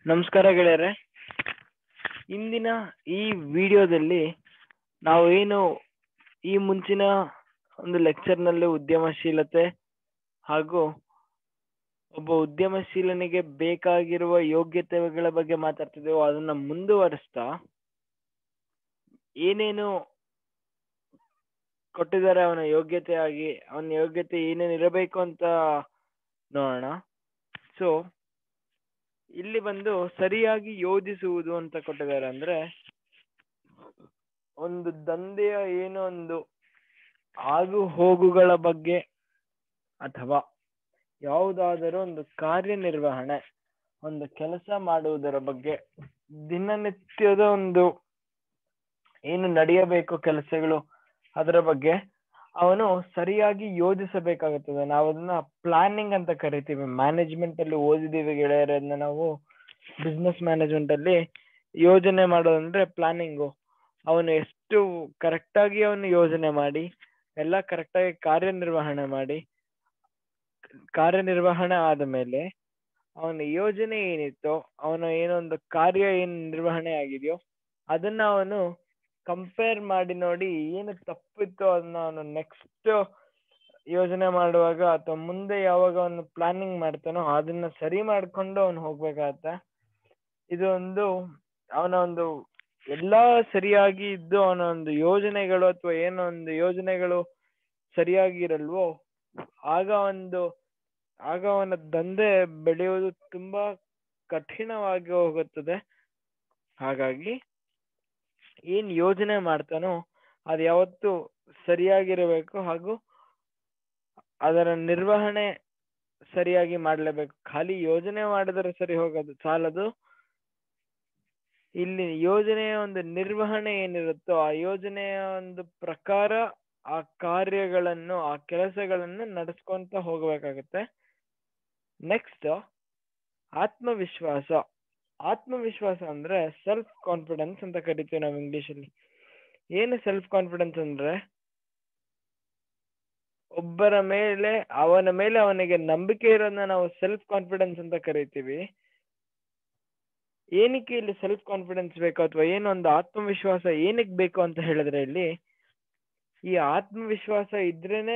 ನಮಸ್ಕಾರ ಗೆಳೆಯರೆ ಇಂದಿನ ಈ ವಿಡಿಯೋದಲ್ಲಿ ನಾವು ಏನು ಈ ಮುಂಚಿನ ಒಂದು ಲೆಕ್ಚರ್ನಲ್ಲಿ ಉದ್ಯಮಶೀಲತೆ ಹಾಗೂ ಒಬ್ಬ ಉದ್ಯಮಶೀಲನಿಗೆ ಬೇಕಾಗಿರುವ ಯೋಗ್ಯತೆಗಳ ಬಗ್ಗೆ ಮಾತಾಡ್ತಿದ್ದೆವು ಅದನ್ನ ಮುಂದುವರಿಸ್ತಾ ಏನೇನು ಕೊಟ್ಟಿದ್ದಾರೆ ಅವನ ಯೋಗ್ಯತೆಯಾಗಿ ಅವನ ಯೋಗ್ಯತೆ ಏನೇನು ಇರಬೇಕು ಅಂತ ನೋಡೋಣ ಸೊ ಇಲ್ಲಿ ಬಂದು ಸರಿಯಾಗಿ ಯೋಜಿಸುವುದು ಅಂತ ಕೊಟ್ಟಿದ್ದಾರೆ ಅಂದ್ರೆ ಒಂದು ದಂಧೆಯ ಏನೋ ಒಂದು ಆಗು ಹೋಗುಗಳ ಬಗ್ಗೆ ಅಥವಾ ಯಾವುದಾದರೂ ಒಂದು ಕಾರ್ಯನಿರ್ವಹಣೆ ಒಂದು ಕೆಲಸ ಮಾಡುವುದರ ಬಗ್ಗೆ ದಿನನಿತ್ಯದ ಒಂದು ಏನು ನಡೆಯಬೇಕು ಕೆಲಸಗಳು ಅದರ ಬಗ್ಗೆ ಅವನು ಸರಿಯಾಗಿ ಯೋಜಿಸಬೇಕಾಗುತ್ತದೆ ನಾವು ಅದನ್ನ ಪ್ಲಾನಿಂಗ್ ಅಂತ ಕರಿತೀವಿ ಮ್ಯಾನೇಜ್ಮೆಂಟ್ ಅಲ್ಲಿ ಓದಿದೀವಿ ಗೆಳೆಯರನ್ನ ನಾವು ಬಿಸ್ನೆಸ್ ಮ್ಯಾನೇಜ್ಮೆಂಟ್ ಅಲ್ಲಿ ಯೋಜನೆ ಮಾಡೋದಂದ್ರೆ ಪ್ಲಾನಿಂಗು ಅವನು ಎಷ್ಟು ಕರೆಕ್ಟ್ ಆಗಿ ಅವನು ಯೋಜನೆ ಮಾಡಿ ಎಲ್ಲ ಕರೆಕ್ಟ್ ಆಗಿ ಕಾರ್ಯನಿರ್ವಹಣೆ ಮಾಡಿ ಕಾರ್ಯನಿರ್ವಹಣೆ ಆದ ಮೇಲೆ ಅವನ ಯೋಜನೆ ಏನಿತ್ತೋ ಅವನ ಏನೊಂದು ಕಾರ್ಯ ಏನು ನಿರ್ವಹಣೆ ಆಗಿದೆಯೋ ಅದನ್ನ ಅವನು ಕಂಪೇರ್ ಮಾಡಿ ನೋಡಿ ಏನು ತಪ್ಪಿತ್ತು ಅದನ್ನ ಅವನು ನೆಕ್ಸ್ಟ್ ಯೋಜನೆ ಮಾಡುವಾಗ ಅಥವಾ ಮುಂದೆ ಯಾವಾಗ ಅವನು ಪ್ಲಾನಿಂಗ್ ಮಾಡ್ತಾನೋ ಅದನ್ನ ಸರಿ ಮಾಡ್ಕೊಂಡು ಅವನು ಹೋಗ್ಬೇಕಾಗತ್ತೆ ಇದು ಒಂದು ಅವನ ಒಂದು ಎಲ್ಲಾ ಸರಿಯಾಗಿ ಇದ್ದು ಅವನ ಒಂದು ಯೋಜನೆಗಳು ಅಥವಾ ಏನೋ ಒಂದು ಯೋಜನೆಗಳು ಸರಿಯಾಗಿ ಇರಲ್ವೋ ಆಗ ಒಂದು ಆಗ ಅವನ ದಂಧೆ ಬೆಳೆಯುವುದು ತುಂಬಾ ಕಠಿಣವಾಗಿ ಹೋಗುತ್ತದೆ ಹಾಗಾಗಿ ಏನ್ ಯೋಜನೆ ಮಾಡ್ತಾನೋ ಅದು ಯಾವತ್ತು ಸರಿಯಾಗಿರಬೇಕು ಹಾಗೂ ಅದರ ನಿರ್ವಹಣೆ ಸರಿಯಾಗಿ ಮಾಡಲೇಬೇಕು ಖಾಲಿ ಯೋಜನೆ ಮಾಡಿದರೆ ಸರಿ ಹೋಗೋದು ಸಾಲದು ಇಲ್ಲಿ ಯೋಜನೆಯ ಒಂದು ನಿರ್ವಹಣೆ ಏನಿರುತ್ತೋ ಆ ಯೋಜನೆಯ ಒಂದು ಪ್ರಕಾರ ಆ ಕಾರ್ಯಗಳನ್ನು ಆ ಕೆಲಸಗಳನ್ನು ನಡೆಸ್ಕೊಂತ ಹೋಗ್ಬೇಕಾಗತ್ತೆ ನೆಕ್ಸ್ಟ್ ಆತ್ಮವಿಶ್ವಾಸ ಆತ್ಮವಿಶ್ವಾಸ ಅಂದ್ರೆ ಸೆಲ್ಫ್ ಕಾನ್ಫಿಡೆನ್ಸ್ ಅಂತ ಕರಿತೀವಿ ನಾವು ಇಂಗ್ಲಿಷ್ ಅಲ್ಲಿ ಏನು ಸೆಲ್ಫ್ ಕಾನ್ಫಿಡೆನ್ಸ್ ಅಂದ್ರೆ ಒಬ್ಬರ ಮೇಲೆ ಅವನ ಮೇಲೆ ಅವನಿಗೆ ನಂಬಿಕೆ ಇರೋದನ್ನ ನಾವು ಸೆಲ್ಫ್ ಕಾನ್ಫಿಡೆನ್ಸ್ ಅಂತ ಕರಿತೀವಿ ಏನಕ್ಕೆ ಇಲ್ಲಿ ಸೆಲ್ಫ್ ಕಾನ್ಫಿಡೆನ್ಸ್ ಬೇಕು ಅಥವಾ ಏನು ಒಂದು ಆತ್ಮವಿಶ್ವಾಸ ಏನಕ್ಕೆ ಬೇಕು ಅಂತ ಹೇಳಿದ್ರೆ ಇಲ್ಲಿ ಈ ಆತ್ಮವಿಶ್ವಾಸ ಇದ್ರೇನೆ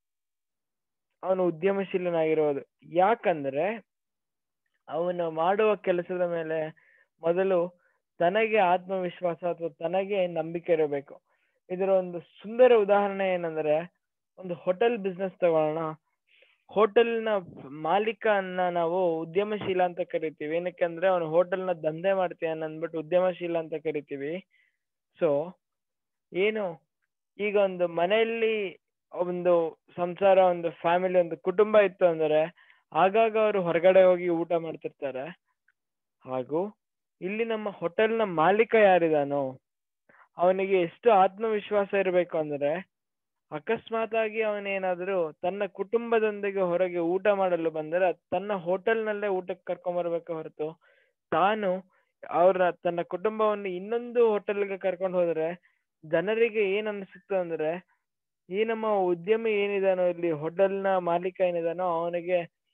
ಅವನು ಉದ್ಯಮಶೀಲನಾಗಿರೋದು ಯಾಕಂದ್ರೆ ಅವನು ಮಾಡುವ ಕೆಲಸದ ಮೇಲೆ ಮೊದಲು ತನಗೆ ಆತ್ಮವಿಶ್ವಾಸ ಅಥವಾ ತನಗೆ ನಂಬಿಕೆ ಇರಬೇಕು ಇದರ ಒಂದು ಸುಂದರ ಉದಾಹರಣೆ ಏನಂದ್ರೆ ಒಂದು ಹೋಟೆಲ್ ಬಿಸ್ನೆಸ್ ತಗೊಳ್ಳೋಣ ಹೋಟೆಲ್ನ ಮಾಲೀಕನ್ನ ನಾವು ಉದ್ಯಮಶೀಲ ಅಂತ ಕರಿತೀವಿ ಏನಕ್ಕೆ ಅಂದ್ರೆ ಅವನು ಹೋಟೆಲ್ನ ದಂಧೆ ಮಾಡ್ತೀಯಾನ ಅಂದ್ಬಿಟ್ಟು ಉದ್ಯಮಶೀಲ ಅಂತ ಕರಿತೀವಿ ಸೊ ಏನು ಈಗ ಒಂದು ಮನೆಯಲ್ಲಿ ಒಂದು ಸಂಸಾರ ಒಂದು ಫ್ಯಾಮಿಲಿ ಒಂದು ಕುಟುಂಬ ಇತ್ತು ಅಂದ್ರೆ ಆಗಾಗ ಅವರು ಹೊರಗಡೆ ಹೋಗಿ ಊಟ ಮಾಡ್ತಿರ್ತಾರೆ ಹಾಗೂ ಇಲ್ಲಿ ನಮ್ಮ ಹೋಟೆಲ್ನ ಮಾಲೀಕ ಯಾರಿದಾನೋ ಅವನಿಗೆ ಎಷ್ಟು ಆತ್ಮವಿಶ್ವಾಸ ಇರಬೇಕು ಅಂದ್ರೆ ಅಕಸ್ಮಾತ್ ಆಗಿ ಅವನೇನಾದ್ರೂ ತನ್ನ ಕುಟುಂಬದೊಂದಿಗೆ ಹೊರಗೆ ಊಟ ಮಾಡಲು ಬಂದರೆ ತನ್ನ ಹೋಟೆಲ್ನಲ್ಲೇ ಊಟಕ್ಕೆ ಕರ್ಕೊಂಬರ್ಬೇಕು ಹೊರತು ತಾನು ಅವ್ರ ತನ್ನ ಕುಟುಂಬವನ್ನು ಇನ್ನೊಂದು ಹೋಟೆಲ್ಗೆ ಕರ್ಕೊಂಡು ಹೋದ್ರೆ ಜನರಿಗೆ ಏನ್ ಅನ್ಸುತ್ತೆ ಅಂದ್ರೆ ಈ ನಮ್ಮ ಉದ್ಯಮಿ ಏನಿದಾನೋ ಇಲ್ಲಿ ಹೋಟೆಲ್ನ ಮಾಲೀಕ ಏನಿದಾನೋ ಅವನಿಗೆ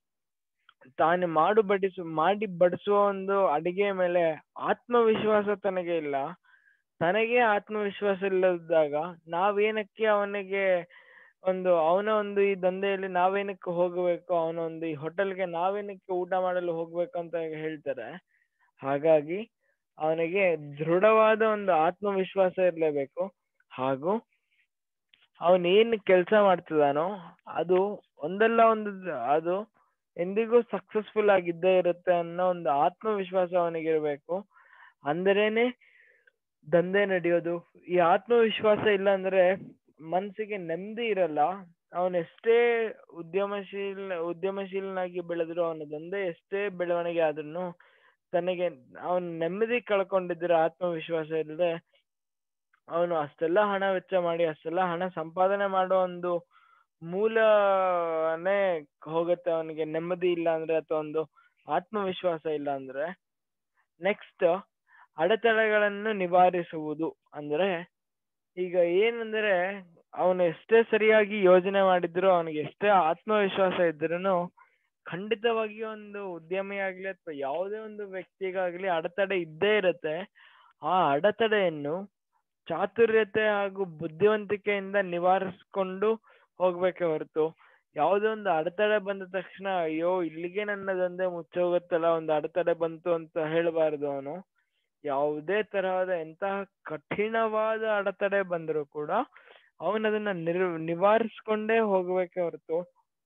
ತಾನು ಮಾಡು ಬಡಿಸು ಮಾಡಿ ಬಡಿಸುವ ಒಂದು ಅಡಿಗೆ ಮೇಲೆ ಆತ್ಮವಿಶ್ವಾಸ ತನಗೆ ಇಲ್ಲ ತನಗೆ ಆತ್ಮವಿಶ್ವಾಸ ಇಲ್ಲದಾಗ ನಾವೇನಕ್ಕೆ ಅವನಿಗೆ ಒಂದು ಅವನ ಒಂದು ಈ ದಂಧೆಯಲ್ಲಿ ನಾವೇನಕ್ಕೆ ಹೋಗಬೇಕು ಅವನ ಒಂದು ಈ ಹೋಟೆಲ್ಗೆ ನಾವೇನಕ್ಕೆ ಊಟ ಮಾಡಲು ಹೋಗ್ಬೇಕು ಅಂತ ಹೇಳ್ತಾರೆ ಹಾಗಾಗಿ ಅವನಿಗೆ ದೃಢವಾದ ಒಂದು ಆತ್ಮವಿಶ್ವಾಸ ಇರಲೇಬೇಕು ಹಾಗೂ ಅವನ್ ಏನ್ ಕೆಲಸ ಮಾಡ್ತಿದಾನೋ ಅದು ಒಂದಲ್ಲ ಒಂದು ಅದು ಎಂದಿಗೂ ಸಕ್ಸಸ್ಫುಲ್ ಆಗಿದ್ದೇ ಇರುತ್ತೆ ಅನ್ನೋ ಒಂದು ಆತ್ಮವಿಶ್ವಾಸ ಅವನಿಗಿರ್ಬೇಕು ಅಂದರೇನೆ ದಂಧೆ ನಡೆಯೋದು ಈ ಆತ್ಮವಿಶ್ವಾಸ ಇಲ್ಲ ಅಂದ್ರೆ ಮನ್ಸಿಗೆ ನೆಮ್ಮದಿ ಇರಲ್ಲ ಅವನ ಎಷ್ಟೇ ಉದ್ಯಮಶೀಲ ಉದ್ಯಮಶೀಲನಾಗಿ ಬೆಳೆದ್ರು ಅವನ ದಂಧೆ ಎಷ್ಟೇ ಬೆಳವಣಿಗೆ ಆದ್ರೂ ತನಗೆ ಅವನ್ ನೆಮ್ಮದಿ ಕಳ್ಕೊಂಡಿದ್ರೆ ಆತ್ಮವಿಶ್ವಾಸ ಇಲ್ಲದೆ ಅವನು ಅಷ್ಟೆಲ್ಲ ಹಣ ವೆಚ್ಚ ಮಾಡಿ ಅಷ್ಟೆಲ್ಲ ಹಣ ಸಂಪಾದನೆ ಮಾಡೋ ಒಂದು ಮೂಲನೇ ಹೋಗುತ್ತೆ ಅವನಿಗೆ ನೆಮ್ಮದಿ ಇಲ್ಲ ಅಂದ್ರೆ ಅಥವಾ ಒಂದು ಆತ್ಮವಿಶ್ವಾಸ ಇಲ್ಲ ಅಂದ್ರೆ ನೆಕ್ಸ್ಟ್ ಅಡೆತಡೆಗಳನ್ನು ನಿವಾರಿಸುವುದು ಅಂದ್ರೆ ಈಗ ಏನಂದ್ರೆ ಅವನು ಎಷ್ಟೇ ಸರಿಯಾಗಿ ಯೋಜನೆ ಮಾಡಿದ್ರು ಅವನಿಗೆ ಎಷ್ಟೇ ಆತ್ಮವಿಶ್ವಾಸ ಇದ್ರೂ ಖಂಡಿತವಾಗಿ ಒಂದು ಉದ್ಯಮಿ ಆಗ್ಲಿ ಅಥವಾ ಯಾವುದೇ ಒಂದು ವ್ಯಕ್ತಿಗಾಗ್ಲಿ ಅಡೆತಡೆ ಇದ್ದೇ ಇರುತ್ತೆ ಆ ಅಡೆತಡೆಯನ್ನು ಚಾತುರ್ಯತೆ ಹಾಗೂ ಬುದ್ಧಿವಂತಿಕೆಯಿಂದ ನಿವಾರಿಸ್ಕೊಂಡು ಹೋಗ್ಬೇಕೆ ಹೊರತು ಯಾವುದೋ ಒಂದು ಅಡೆತಡೆ ಬಂದ ತಕ್ಷಣ ಅಯ್ಯೋ ಇಲ್ಲಿಗೆ ನನ್ನ ದಂಧೆ ಮುಚ್ಚೋಗುತ್ತಲ್ಲ ಒಂದು ಅಡೆತಡೆ ಬಂತು ಅಂತ ಹೇಳಬಾರದು ಅವನು ಯಾವುದೇ ತರಹದ ಎಂತಹ ಕಠಿಣವಾದ ಅಡೆತಡೆ ಬಂದರೂ ಕೂಡ ಅವನದನ್ನ ನಿರ್ ನಿವಾರಿಸ್ಕೊಂಡೇ ಹೋಗ್ಬೇಕೆ ಹೊರತು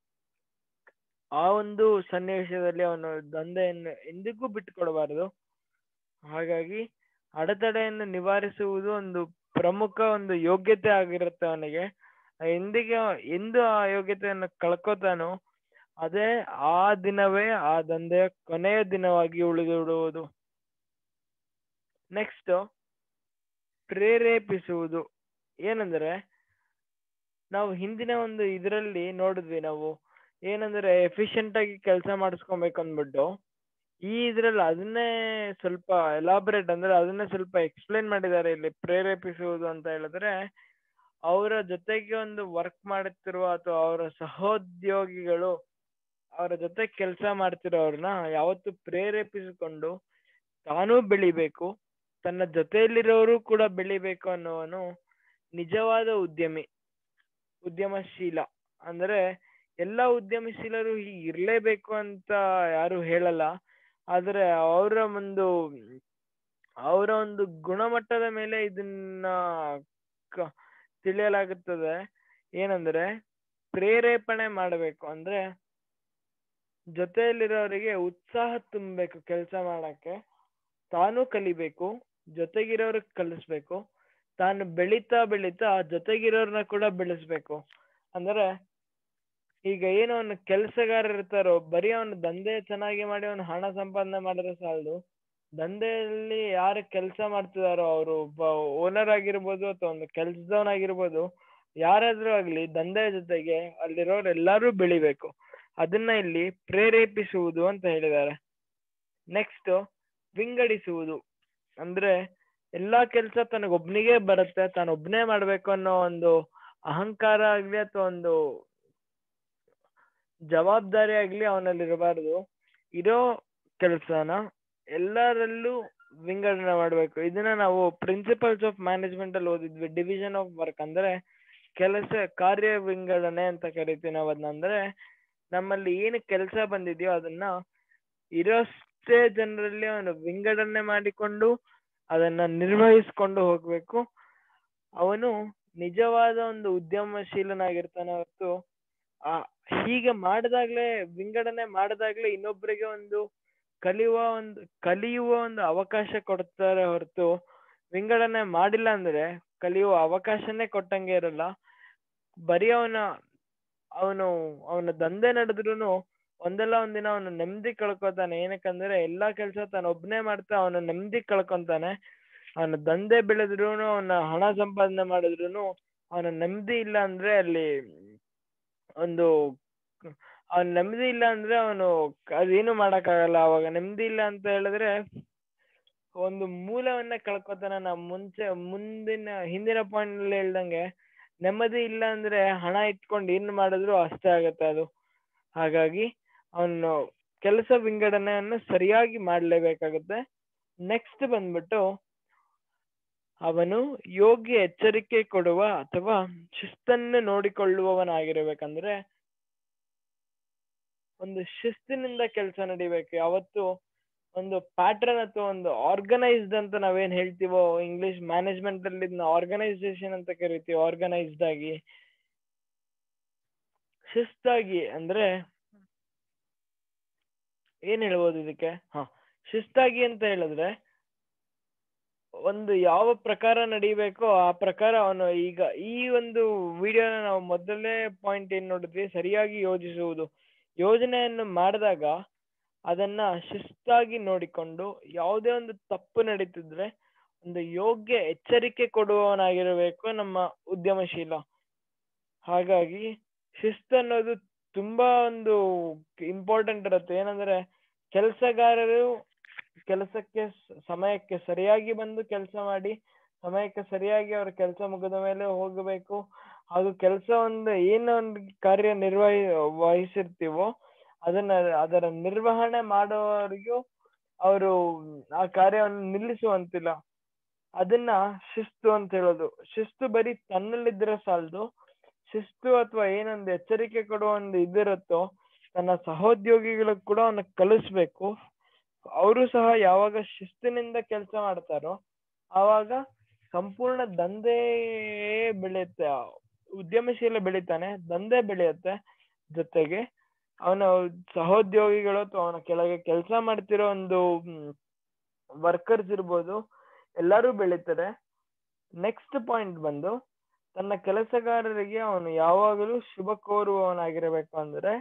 ಆ ಒಂದು ಸನ್ನಿವೇಶದಲ್ಲಿ ಅವನು ದಂಧೆಯನ್ನು ಎಂದಿಗೂ ಬಿಟ್ಟುಕೊಡಬಾರದು ಹಾಗಾಗಿ ಅಡೆತಡೆಯನ್ನು ನಿವಾರಿಸುವುದು ಒಂದು ಪ್ರಮುಖ ಒಂದು ಯೋಗ್ಯತೆ ಆಗಿರುತ್ತೆ ಅವನಿಗೆ ಎಂದಿಗೆ ಎಂದು ಆ ಯೋಗ್ಯತೆಯನ್ನು ಕಳ್ಕೊತಾನೋ ಅದೇ ಆ ದಿನವೇ ಆ ದಂಧೆಯ ಕೊನೆಯ ದಿನವಾಗಿ ಉಳಿದುಬಿಡುವುದು ನೆಕ್ಸ್ಟ್ ಪ್ರೇರೇಪಿಸುವುದು ಏನಂದ್ರೆ ನಾವು ಹಿಂದಿನ ಒಂದು ಇದರಲ್ಲಿ ನೋಡಿದ್ವಿ ನಾವು ಏನಂದ್ರೆ ಎಫಿಷಿಯಂಟ್ ಆಗಿ ಕೆಲಸ ಮಾಡಿಸ್ಕೊಬೇಕು ಅಂದ್ಬಿಟ್ಟು ಈ ಇದ್ರಲ್ಲಿ ಅದನ್ನೇ ಸ್ವಲ್ಪ ಎಲಾಬರೇಟ್ ಅಂದ್ರೆ ಅದನ್ನೇ ಸ್ವಲ್ಪ ಎಕ್ಸ್ಪ್ಲೈನ್ ಮಾಡಿದ್ದಾರೆ ಇಲ್ಲಿ ಪ್ರೇರೇಪಿಸುವುದು ಅಂತ ಹೇಳಿದ್ರೆ ಅವರ ಜೊತೆಗೆ ಒಂದು ವರ್ಕ್ ಮಾಡುತ್ತಿರುವ ಅಥವಾ ಅವರ ಸಹೋದ್ಯೋಗಿಗಳು ಅವರ ಜೊತೆ ಕೆಲಸ ಮಾಡ್ತಿರೋರ್ನ ಯಾವತ್ತು ಪ್ರೇರೇಪಿಸಿಕೊಂಡು ತಾನೂ ಬೆಳಿಬೇಕು ತನ್ನ ಜೊತೆಯಲ್ಲಿರೋರು ಕೂಡ ಬೆಳಿಬೇಕು ಅನ್ನೋವನು ನಿಜವಾದ ಉದ್ಯಮಿ ಉದ್ಯಮಶೀಲ ಅಂದ್ರೆ ಎಲ್ಲ ಉದ್ಯಮಶೀಲರು ಹೀಗೆ ಇರ್ಲೇಬೇಕು ಅಂತ ಯಾರು ಹೇಳಲ್ಲ ಆದ್ರೆ ಅವರ ಒಂದು ಅವರ ಒಂದು ಗುಣಮಟ್ಟದ ಮೇಲೆ ಇದನ್ನ ಕ- ತಿಳಿಯಲಾಗುತ್ತದೆ ಏನಂದ್ರೆ ಪ್ರೇರೇಪಣೆ ಮಾಡಬೇಕು ಅಂದ್ರೆ ಜೊತೆಯಲ್ಲಿರೋರಿಗೆ ಉತ್ಸಾಹ ತುಂಬಬೇಕು ಕೆಲಸ ಮಾಡಕ್ಕೆ ತಾನು ಕಲಿಬೇಕು ಜೊತೆಗಿರೋರಿಗೆ ಕಲಿಸ್ಬೇಕು ತಾನು ಬೆಳೀತಾ ಬೆಳೀತಾ ಜೊತೆಗಿರೋರ್ನ ಕೂಡ ಬೆಳೆಸ್ಬೇಕು ಅಂದ್ರೆ ಈಗ ಏನು ಅವನು ಕೆಲಸಗಾರ ಇರ್ತಾರೋ ಬರೀ ಅವನು ದಂಧೆ ಚೆನ್ನಾಗಿ ಮಾಡಿ ಅವನು ಹಣ ಸಂಪಾದನೆ ಮಾಡಿದ್ರೆ ಸಾಲದು ದಂಧೆಯಲ್ಲಿ ಯಾರು ಕೆಲಸ ಮಾಡ್ತಿದಾರೋ ಅವರು ಒಬ್ಬ ಓನರ್ ಆಗಿರ್ಬೋದು ಅಥವಾ ಒಂದು ಕೆಲ್ಸದವನಾಗಿರ್ಬೋದು ಯಾರಾದ್ರೂ ಆಗ್ಲಿ ದಂಧೆಯ ಜೊತೆಗೆ ಅಲ್ಲಿರೋರು ಎಲ್ಲಾರು ಬೆಳಿಬೇಕು ಅದನ್ನ ಇಲ್ಲಿ ಪ್ರೇರೇಪಿಸುವುದು ಅಂತ ಹೇಳಿದ್ದಾರೆ ನೆಕ್ಸ್ಟ್ ವಿಂಗಡಿಸುವುದು ಅಂದ್ರೆ ಎಲ್ಲಾ ಕೆಲ್ಸ ತನಗೊಬ್ನಿಗೆ ಬರುತ್ತೆ ತಾನೊಬ್ನೇ ಮಾಡ್ಬೇಕು ಅನ್ನೋ ಒಂದು ಅಹಂಕಾರ ಆಗ್ಲಿ ಅಥವಾ ಒಂದು ಜವಾಬ್ದಾರಿ ಆಗ್ಲಿ ಅವನಲ್ಲಿ ಇರಬಾರ್ದು ಇರೋ ಕೆಲ್ಸನ ಎಲ್ಲರಲ್ಲೂ ವಿಂಗಡಣೆ ಮಾಡ್ಬೇಕು ಇದನ್ನ ನಾವು ಪ್ರಿನ್ಸಿಪಲ್ಸ್ ಆಫ್ ಮ್ಯಾನೇಜ್ಮೆಂಟ್ ಅಲ್ಲಿ ಓದಿದ್ವಿ ಡಿವಿಷನ್ ಆಫ್ ವರ್ಕ್ ಅಂದ್ರೆ ಕೆಲಸ ಕಾರ್ಯ ವಿಂಗಡಣೆ ಅಂತ ಕರಿತೀವಿ ನಾವು ಅದನ್ನ ಅಂದ್ರೆ ನಮ್ಮಲ್ಲಿ ಏನು ಕೆಲಸ ಬಂದಿದೆಯೋ ಅದನ್ನ ಇರೋಷ್ಟೇ ಜನರಲ್ಲಿ ಅವನು ವಿಂಗಡಣೆ ಮಾಡಿಕೊಂಡು ಅದನ್ನ ನಿರ್ವಹಿಸ್ಕೊಂಡು ಹೋಗ್ಬೇಕು ಅವನು ನಿಜವಾದ ಒಂದು ಉದ್ಯಮಶೀಲನಾಗಿರ್ತಾನೆ ಹೊರತು ಆ ಹೀಗೆ ಮಾಡಿದಾಗ್ಲೇ ವಿಂಗಡಣೆ ಮಾಡಿದಾಗ್ಲೇ ಇನ್ನೊಬ್ಬರಿಗೆ ಒಂದು ಕಲಿಯುವ ಒಂದು ಕಲಿಯುವ ಒಂದು ಅವಕಾಶ ಕೊಡ್ತಾರೆ ಹೊರತು ವಿಂಗಡಣೆ ಮಾಡಿಲ್ಲ ಅಂದ್ರೆ ಕಲಿಯುವ ಅವಕಾಶನೇ ಕೊಟ್ಟಂಗೆ ಇರಲ್ಲ ಬರೀ ಅವನ ಅವನು ಅವನ ದಂಧೆ ನಡೆದ್ರುನು ಒಂದಲ್ಲ ಒಂದಿನ ಅವನು ನೆಮ್ಮದಿ ಕಳ್ಕೊತಾನೆ ಏನಕ್ಕಂದ್ರೆ ಎಲ್ಲಾ ಕೆಲ್ಸ ತಾನು ಒಬ್ನೇ ಮಾಡ್ತಾ ಅವನು ನೆಮ್ಮದಿ ಕಳ್ಕೊಂತಾನೆ ಅವನ ದಂಧೆ ಬೆಳೆದ್ರುನು ಅವನ ಹಣ ಸಂಪಾದನೆ ಮಾಡಿದ್ರುನು ಅವನ ನೆಮ್ಮದಿ ಇಲ್ಲ ಅಂದ್ರೆ ಅಲ್ಲಿ ಒಂದು ಅವನ ನೆಮ್ಮದಿ ಇಲ್ಲ ಅಂದ್ರೆ ಅವನು ಅದೇನು ಮಾಡಕ್ಕಾಗಲ್ಲ ಅವಾಗ ನೆಮ್ಮದಿ ಇಲ್ಲ ಅಂತ ಹೇಳಿದ್ರೆ ಒಂದು ಮೂಲವನ್ನ ಕಳ್ಕೊತಾನೆ ನಾವು ಮುಂಚೆ ಮುಂದಿನ ಹಿಂದಿನ ಪಾಯಿಂಟ್ ನಲ್ಲಿ ಹೇಳ್ದಂಗೆ ನೆಮ್ಮದಿ ಇಲ್ಲ ಅಂದ್ರೆ ಹಣ ಇಟ್ಕೊಂಡು ಏನ್ ಮಾಡಿದ್ರು ಅಷ್ಟೇ ಆಗತ್ತೆ ಅದು ಹಾಗಾಗಿ ಅವನು ಕೆಲಸ ವಿಂಗಡಣೆಯನ್ನು ಸರಿಯಾಗಿ ಮಾಡ್ಲೇಬೇಕಾಗುತ್ತೆ ನೆಕ್ಸ್ಟ್ ಬಂದ್ಬಿಟ್ಟು ಅವನು ಯೋಗ್ಯ ಎಚ್ಚರಿಕೆ ಕೊಡುವ ಅಥವಾ ಶಿಸ್ತನ್ನು ನೋಡಿಕೊಳ್ಳುವವನಾಗಿರ್ಬೇಕಂದ್ರೆ ಒಂದು ಶಿಸ್ತಿನಿಂದ ಕೆಲಸ ನಡಿಬೇಕು ಯಾವತ್ತು ಒಂದು ಪ್ಯಾಟರ್ನ್ ಅಥವಾ ಒಂದು ಆರ್ಗನೈಸ್ಡ್ ಅಂತ ನಾವೇನ್ ಹೇಳ್ತೀವೋ ಇಂಗ್ಲಿಷ್ ಮ್ಯಾನೇಜ್ಮೆಂಟ್ ಅಲ್ಲಿ ಆರ್ಗನೈಸೇಷನ್ ಅಂತ ಕರಿತೀವಿ ಆರ್ಗನೈಸ್ಡ್ ಆಗಿ ಶಿಸ್ತಾಗಿ ಅಂದ್ರೆ ಏನ್ ಹೇಳ್ಬೋದು ಇದಕ್ಕೆ ಹಾ ಶಿಸ್ತಾಗಿ ಅಂತ ಹೇಳಿದ್ರೆ ಒಂದು ಯಾವ ಪ್ರಕಾರ ನಡಿಬೇಕೋ ಆ ಪ್ರಕಾರ ಅವನು ಈಗ ಈ ಒಂದು ವಿಡಿಯೋನ ನಾವು ಮೊದಲನೇ ಪಾಯಿಂಟ್ ಏನ್ ನೋಡಿದ್ವಿ ಸರಿಯಾಗಿ ಯೋಜಿಸುವುದು ಯೋಜನೆಯನ್ನು ಮಾಡಿದಾಗ ಅದನ್ನ ಶಿಸ್ತಾಗಿ ನೋಡಿಕೊಂಡು ಯಾವುದೇ ಒಂದು ತಪ್ಪು ನಡೀತಿದ್ರೆ ಒಂದು ಯೋಗ್ಯ ಎಚ್ಚರಿಕೆ ಕೊಡುವವನಾಗಿರಬೇಕು ನಮ್ಮ ಉದ್ಯಮಶೀಲ ಹಾಗಾಗಿ ಶಿಸ್ತು ಅನ್ನೋದು ತುಂಬಾ ಒಂದು ಇಂಪಾರ್ಟೆಂಟ್ ಇರುತ್ತೆ ಏನಂದ್ರೆ ಕೆಲಸಗಾರರು ಕೆಲಸಕ್ಕೆ ಸಮಯಕ್ಕೆ ಸರಿಯಾಗಿ ಬಂದು ಕೆಲಸ ಮಾಡಿ ಸಮಯಕ್ಕೆ ಸರಿಯಾಗಿ ಅವ್ರ ಕೆಲಸ ಮುಗಿದ ಮೇಲೆ ಹೋಗಬೇಕು ಹಾಗೂ ಕೆಲಸ ಒಂದು ಏನೋ ಒಂದು ಕಾರ್ಯ ನಿರ್ವಹಿ ವಹಿಸಿರ್ತೀವೋ ಅದನ್ನ ಅದರ ನಿರ್ವಹಣೆ ಮಾಡೋವರಿಗೂ ಅವರು ಆ ಕಾರ್ಯವನ್ನು ನಿಲ್ಲಿಸುವಂತಿಲ್ಲ ಅದನ್ನ ಶಿಸ್ತು ಅಂತ ಹೇಳೋದು ಶಿಸ್ತು ಬರೀ ತನ್ನಲ್ಲಿದ್ರೆ ಸಾಲದು ಶಿಸ್ತು ಅಥವಾ ಏನೊಂದು ಎಚ್ಚರಿಕೆ ಕೊಡುವ ಒಂದು ಇದಿರುತ್ತೋ ತನ್ನ ಸಹೋದ್ಯೋಗಿಗಳಿಗೆ ಕೂಡ ಅವನ್ನ ಕಲಿಸ್ಬೇಕು ಅವರು ಸಹ ಯಾವಾಗ ಶಿಸ್ತಿನಿಂದ ಕೆಲಸ ಮಾಡ್ತಾರೋ ಆವಾಗ ಸಂಪೂರ್ಣ ದಂಧೆ ಬೆಳೆಯುತ್ತೆ ಉದ್ಯಮಶೀಲ ಬೆಳಿತಾನೆ ದಂಧೆ ಬೆಳೆಯುತ್ತೆ ಜೊತೆಗೆ ಅವನ ಸಹೋದ್ಯೋಗಿಗಳು ಅಥವಾ ಅವನ ಕೆಳಗೆ ಕೆಲಸ ಮಾಡ್ತಿರೋ ಒಂದು ವರ್ಕರ್ಸ್ ಇರ್ಬೋದು ಎಲ್ಲರೂ ಬೆಳೀತಾರೆ ನೆಕ್ಸ್ಟ್ ಪಾಯಿಂಟ್ ಬಂದು ತನ್ನ ಕೆಲಸಗಾರರಿಗೆ ಅವನು ಯಾವಾಗಲೂ ಶುಭ ಕೋರುವವನಾಗಿರಬೇಕು ಅಂದ್ರೆ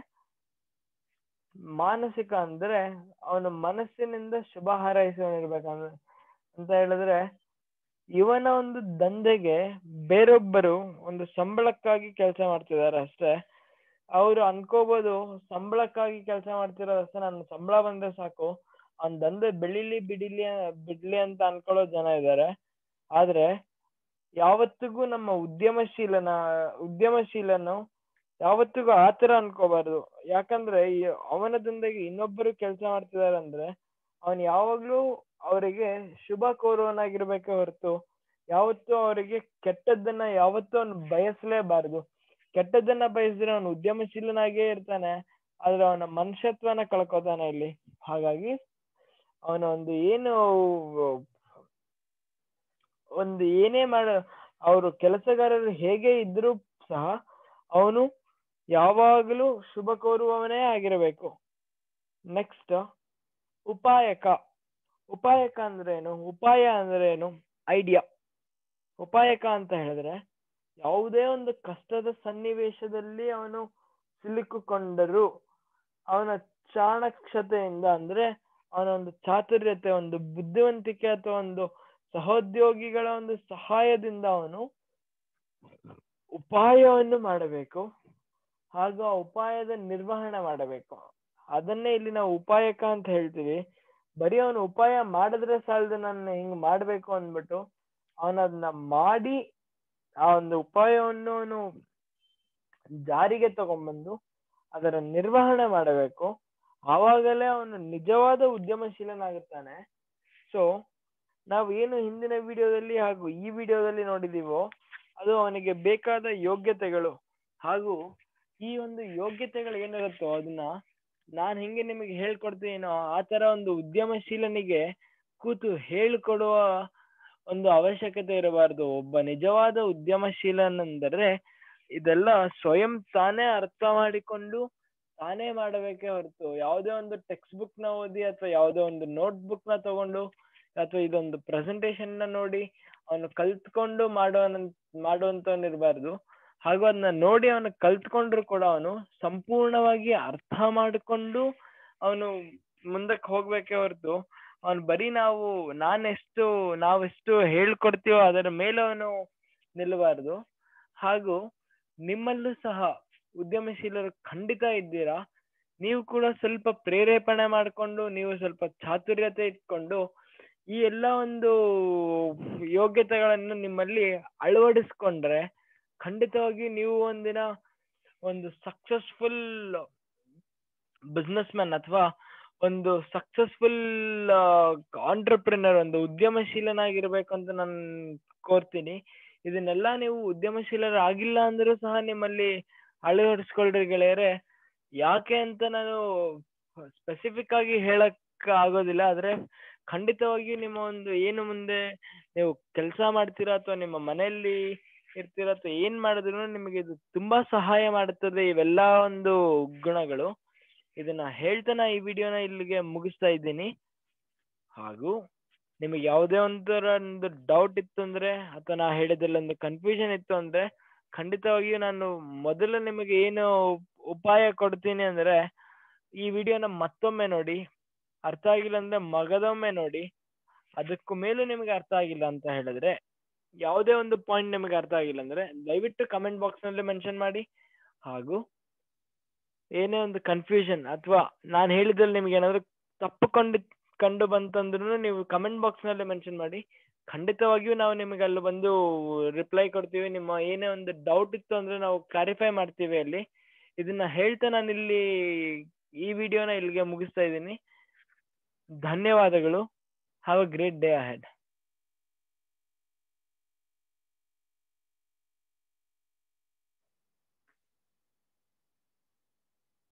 ಮಾನಸಿಕ ಅಂದ್ರೆ ಅವನ ಮನಸ್ಸಿನಿಂದ ಶುಭ ಹಾರೈಸುವವನಿರ್ಬೇಕಂದ್ರೆ ಅಂತ ಹೇಳಿದ್ರೆ ಇವನ ಒಂದು ದಂಧೆಗೆ ಬೇರೊಬ್ಬರು ಒಂದು ಸಂಬಳಕ್ಕಾಗಿ ಕೆಲಸ ಮಾಡ್ತಿದ್ದಾರೆ ಅಷ್ಟೇ ಅವರು ಅನ್ಕೋಬಹುದು ಸಂಬಳಕ್ಕಾಗಿ ಕೆಲಸ ಮಾಡ್ತಿರೋದು ಅಷ್ಟೇ ನನ್ನ ಸಂಬಳ ಬಂದ್ರೆ ಸಾಕು ಅವ್ನ ದಂಧೆ ಬೆಳಿಲಿ ಬಿಡಿಲಿ ಬಿಡ್ಲಿ ಅಂತ ಅನ್ಕೊಳ್ಳೋ ಜನ ಇದ್ದಾರೆ ಆದ್ರೆ ಯಾವತ್ತಿಗೂ ನಮ್ಮ ಉದ್ಯಮಶೀಲನ ಉದ್ಯಮಶೀಲನು ಯಾವತ್ತಿಗೂ ಆತರ ಅನ್ಕೋಬಾರ್ದು ಯಾಕಂದ್ರೆ ಈ ಅವನ ದಂಧೆಗೆ ಇನ್ನೊಬ್ಬರು ಕೆಲಸ ಮಾಡ್ತಿದಾರೆ ಅಂದ್ರೆ ಅವನ್ ಯಾವಾಗ್ಲೂ ಅವರಿಗೆ ಶುಭ ಕೋರುವನಾಗಿರ್ಬೇಕೆ ಹೊರತು ಯಾವತ್ತೂ ಅವರಿಗೆ ಕೆಟ್ಟದ್ದನ್ನ ಯಾವತ್ತೂ ಅವನು ಬಯಸಲೇಬಾರದು ಕೆಟ್ಟದ್ದನ್ನ ಬಯಸಿದ್ರೆ ಅವನು ಉದ್ಯಮಶೀಲನಾಗೇ ಇರ್ತಾನೆ ಆದ್ರೆ ಅವನ ಮನುಷ್ಯತ್ವನ ಕಳ್ಕೊತಾನೆ ಇಲ್ಲಿ ಹಾಗಾಗಿ ಅವನ ಒಂದು ಏನು ಒಂದು ಏನೇ ಮಾಡ ಅವರು ಕೆಲಸಗಾರರು ಹೇಗೆ ಇದ್ರೂ ಸಹ ಅವನು ಯಾವಾಗಲೂ ಶುಭ ಕೋರುವವನೇ ಆಗಿರಬೇಕು ನೆಕ್ಸ್ಟ್ ಉಪಾಯಕ ಉಪಾಯಕ ಅಂದ್ರೆ ಏನು ಉಪಾಯ ಅಂದ್ರೆ ಏನು ಐಡಿಯಾ ಉಪಾಯಕ ಅಂತ ಹೇಳಿದ್ರೆ ಯಾವುದೇ ಒಂದು ಕಷ್ಟದ ಸನ್ನಿವೇಶದಲ್ಲಿ ಅವನು ಸಿಲುಕಿಕೊಂಡರೂ ಅವನ ಚಾಣಕ್ಷತೆಯಿಂದ ಅಂದ್ರೆ ಅವನ ಒಂದು ಚಾತುರ್ಯತೆ ಒಂದು ಬುದ್ಧಿವಂತಿಕೆ ಅಥವಾ ಒಂದು ಸಹೋದ್ಯೋಗಿಗಳ ಒಂದು ಸಹಾಯದಿಂದ ಅವನು ಉಪಾಯವನ್ನು ಮಾಡಬೇಕು ಹಾಗೂ ಆ ಉಪಾಯದ ನಿರ್ವಹಣೆ ಮಾಡಬೇಕು ಅದನ್ನೇ ಇಲ್ಲಿ ನಾವು ಉಪಾಯಕ ಅಂತ ಹೇಳ್ತೀವಿ ಬರೀ ಅವನು ಉಪಾಯ ಮಾಡಿದ್ರೆ ಸಾಲದು ನಾನು ಹಿಂಗ್ ಮಾಡ್ಬೇಕು ಅಂದ್ಬಿಟ್ಟು ಅವನದನ್ನ ಮಾಡಿ ಆ ಒಂದು ಉಪಾಯವನ್ನು ಅವನು ಜಾರಿಗೆ ತಗೊಂಡ್ಬಂದು ಅದರ ನಿರ್ವಹಣೆ ಮಾಡಬೇಕು ಆವಾಗಲೇ ಅವನು ನಿಜವಾದ ಉದ್ಯಮಶೀಲನಾಗುತ್ತಾನೆ ಸೊ ನಾವು ಏನು ಹಿಂದಿನ ವಿಡಿಯೋದಲ್ಲಿ ಹಾಗೂ ಈ ವಿಡಿಯೋದಲ್ಲಿ ನೋಡಿದೀವೋ ಅದು ಅವನಿಗೆ ಬೇಕಾದ ಯೋಗ್ಯತೆಗಳು ಹಾಗೂ ಈ ಒಂದು ಯೋಗ್ಯತೆಗಳು ಏನಿರುತ್ತೋ ಅದನ್ನ ನಾನು ಹಿಂಗೆ ನಿಮಗೆ ಹೇಳ್ಕೊಡ್ತೀನೋ ಆ ತರ ಒಂದು ಉದ್ಯಮಶೀಲನಿಗೆ ಕೂತು ಹೇಳ್ಕೊಡುವ ಒಂದು ಅವಶ್ಯಕತೆ ಇರಬಾರ್ದು ಒಬ್ಬ ನಿಜವಾದ ಉದ್ಯಮಶೀಲನೆಂದರೆ ಇದೆಲ್ಲ ಸ್ವಯಂ ತಾನೇ ಅರ್ಥ ಮಾಡಿಕೊಂಡು ತಾನೇ ಮಾಡಬೇಕೇ ಹೊರತು ಯಾವುದೇ ಒಂದು ಟೆಕ್ಸ್ಟ್ ಬುಕ್ ನ ಓದಿ ಅಥವಾ ಯಾವುದೇ ಒಂದು ನೋಟ್ ಬುಕ್ ನ ತಗೊಂಡು ಅಥವಾ ಇದೊಂದು ಪ್ರೆಸೆಂಟೇಶನ್ ನ ನೋಡಿ ಅವನು ಕಲ್ತ್ಕೊಂಡು ಮಾಡೋನ ಮಾಡುವಂತವನಿರ್ಬಾರ್ದು ಹಾಗೂ ಅದನ್ನ ನೋಡಿ ಅವನು ಕಲ್ತ್ಕೊಂಡ್ರು ಕೂಡ ಅವನು ಸಂಪೂರ್ಣವಾಗಿ ಅರ್ಥ ಮಾಡಿಕೊಂಡು ಅವನು ಮುಂದಕ್ಕೆ ಹೋಗ್ಬೇಕೇ ಹೊರತು ಅವನು ಬರೀ ನಾವು ನಾನೆಷ್ಟು ನಾವೆಷ್ಟು ಹೇಳ್ಕೊಡ್ತೀವೋ ಅದರ ಮೇಲೆ ಅವನು ನಿಲ್ಲಬಾರ್ದು ಹಾಗೂ ನಿಮ್ಮಲ್ಲೂ ಸಹ ಉದ್ಯಮಶೀಲರು ಖಂಡಿತ ಇದ್ದೀರಾ ನೀವು ಕೂಡ ಸ್ವಲ್ಪ ಪ್ರೇರೇಪಣೆ ಮಾಡಿಕೊಂಡು ನೀವು ಸ್ವಲ್ಪ ಚಾತುರ್ಯತೆ ಇಟ್ಕೊಂಡು ಈ ಎಲ್ಲ ಒಂದು ಯೋಗ್ಯತೆಗಳನ್ನು ನಿಮ್ಮಲ್ಲಿ ಅಳವಡಿಸ್ಕೊಂಡ್ರೆ ಖಂಡಿತವಾಗಿ ನೀವು ಒಂದಿನ ಒಂದು ಸಕ್ಸಸ್ಫುಲ್ ಬಿಸ್ನೆಸ್ ಮ್ಯಾನ್ ಅಥವಾ ಒಂದು ಸಕ್ಸಸ್ಫುಲ್ ಆಂಟ್ರಪ್ರಿನರ್ ಒಂದು ಉದ್ಯಮಶೀಲನಾಗಿರ್ಬೇಕು ಅಂತ ನಾನು ಕೋರ್ತೀನಿ ಇದನ್ನೆಲ್ಲ ನೀವು ಉದ್ಯಮಶೀಲರಾಗಿಲ್ಲ ಅಂದ್ರೂ ಸಹ ನಿಮ್ಮಲ್ಲಿ ಅಳವಡಿಸ್ಕೊಳ್ರಿ ಗೆಳೆಯರೆ ಯಾಕೆ ಅಂತ ನಾನು ಸ್ಪೆಸಿಫಿಕ್ ಆಗಿ ಹೇಳಕ್ ಆಗೋದಿಲ್ಲ ಆದ್ರೆ ಖಂಡಿತವಾಗಿಯೂ ನಿಮ್ಮ ಒಂದು ಏನು ಮುಂದೆ ನೀವು ಕೆಲಸ ಮಾಡ್ತೀರಾ ಅಥವಾ ನಿಮ್ಮ ಮನೆಯಲ್ಲಿ ಇರ್ತೀರಾ ಅಥವಾ ಏನ್ ಮಾಡಿದ್ರು ನಿಮಗೆ ಇದು ತುಂಬಾ ಸಹಾಯ ಮಾಡುತ್ತದೆ ಇವೆಲ್ಲ ಒಂದು ಗುಣಗಳು ಇದನ್ನ ಹೇಳ್ತಾನ ಈ ವಿಡಿಯೋನ ಇಲ್ಲಿಗೆ ಮುಗಿಸ್ತಾ ಇದ್ದೀನಿ ಹಾಗೂ ನಿಮಗೆ ಯಾವುದೇ ಒಂಥರ ಒಂದು ಡೌಟ್ ಇತ್ತು ಅಂದ್ರೆ ಅಥವಾ ನಾ ಹೇಳಿದಲ್ಲಿ ಒಂದು ಕನ್ಫ್ಯೂಷನ್ ಇತ್ತು ಅಂದ್ರೆ ಖಂಡಿತವಾಗಿಯೂ ನಾನು ಮೊದಲು ನಿಮಗೆ ಏನು ಉಪಾಯ ಕೊಡ್ತೀನಿ ಅಂದ್ರೆ ಈ ವಿಡಿಯೋನ ಮತ್ತೊಮ್ಮೆ ನೋಡಿ ಅರ್ಥ ಆಗಿಲ್ಲ ಅಂದ್ರೆ ಮಗದೊಮ್ಮೆ ನೋಡಿ ಅದಕ್ಕೂ ಮೇಲೂ ನಿಮಗೆ ಅರ್ಥ ಆಗಿಲ್ಲ ಅಂತ ಹೇಳಿದ್ರೆ ಯಾವುದೇ ಒಂದು ಪಾಯಿಂಟ್ ನಿಮಗೆ ಅರ್ಥ ಆಗಿಲ್ಲ ಅಂದ್ರೆ ದಯವಿಟ್ಟು ಕಮೆಂಟ್ ಬಾಕ್ಸ್ ನಲ್ಲಿ ಮೆನ್ಷನ್ ಮಾಡಿ ಹಾಗೂ ಏನೇ ಒಂದು ಕನ್ಫ್ಯೂಷನ್ ಅಥವಾ ನಾನು ಹೇಳಿದಲ್ಲಿ ನಿಮ್ಗೆ ಏನಾದ್ರು ತಪ್ಪು ಕಂಡು ಕಂಡು ಬಂತಂದ್ರೂ ನೀವು ಕಮೆಂಟ್ ಬಾಕ್ಸ್ ನಲ್ಲಿ ಮೆನ್ಷನ್ ಮಾಡಿ ಖಂಡಿತವಾಗಿಯೂ ನಾವು ನಿಮಗೆ ಅಲ್ಲಿ ಬಂದು ರಿಪ್ಲೈ ಕೊಡ್ತೀವಿ ನಿಮ್ಮ ಏನೇ ಒಂದು ಡೌಟ್ ಇತ್ತು ಅಂದ್ರೆ ನಾವು ಕ್ಲಾರಿಫೈ ಮಾಡ್ತೀವಿ ಅಲ್ಲಿ ಇದನ್ನ ಹೇಳ್ತಾ ನಾನು ಇಲ್ಲಿ ಈ ವಿಡಿಯೋನ ಇಲ್ಲಿಗೆ ಮುಗಿಸ್ತಾ ಇದ್ದೀನಿ ಧನ್ಯವಾದಗಳು have a great day ahead